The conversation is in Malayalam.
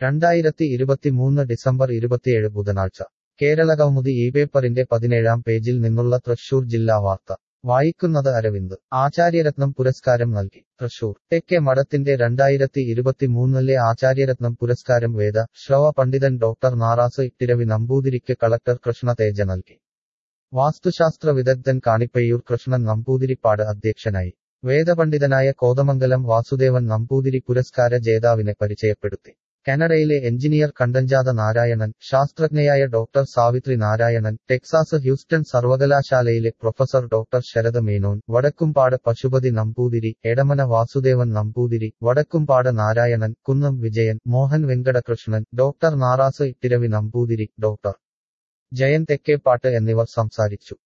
രണ്ടായിരത്തി ഇരുപത്തിമൂന്ന് ഡിസംബർ ഇരുപത്തിയേഴ് ബുധനാഴ്ച കേരളകൗമുദി ഈ പേപ്പറിന്റെ പതിനേഴാം പേജിൽ നിന്നുള്ള തൃശൂർ ജില്ലാ വാർത്ത വായിക്കുന്നത് അരവിന്ദ് ആചാര്യരത്നം പുരസ്കാരം നൽകി തൃശൂർ തെക്കേ മഠത്തിന്റെ രണ്ടായിരത്തി ഇരുപത്തിമൂന്നിലെ ആചാര്യരത്നം പുരസ്കാരം വേദ ശ്രവ പണ്ഡിതൻ ഡോക്ടർ നാറാസ് ഇട്ടിരവി നമ്പൂതിരിക്ക് കളക്ടർ കൃഷ്ണ തേജ നൽകി വാസ്തുശാസ്ത്ര വിദഗ്ധൻ കാണിപ്പയ്യൂർ കൃഷ്ണൻ നമ്പൂതിരിപ്പാട് അധ്യക്ഷനായി വേദപണ്ഡിതനായ കോതമംഗലം വാസുദേവൻ നമ്പൂതിരി പുരസ്കാര ജേതാവിനെ പരിചയപ്പെടുത്തി കാനഡയിലെ എഞ്ചിനീയർ കണ്ടഞ്ചാത നാരായണൻ ശാസ്ത്രജ്ഞയായ doctor Savithri Narayanan Texas Houston സർവകലാശാലയിലെ professor doctor Sharada Menon Vadakkumpad Pasupathi Namboothiri Edamana Vasudevan Namboothiri Vadakkumpad Narayanan Kunnam Vijayan Mohan Venkatakrishnan doctor Naras Ittiravi Namboothiri doctor Jayan Thekkepatt എന്നിവർ സംസാരിച്ചു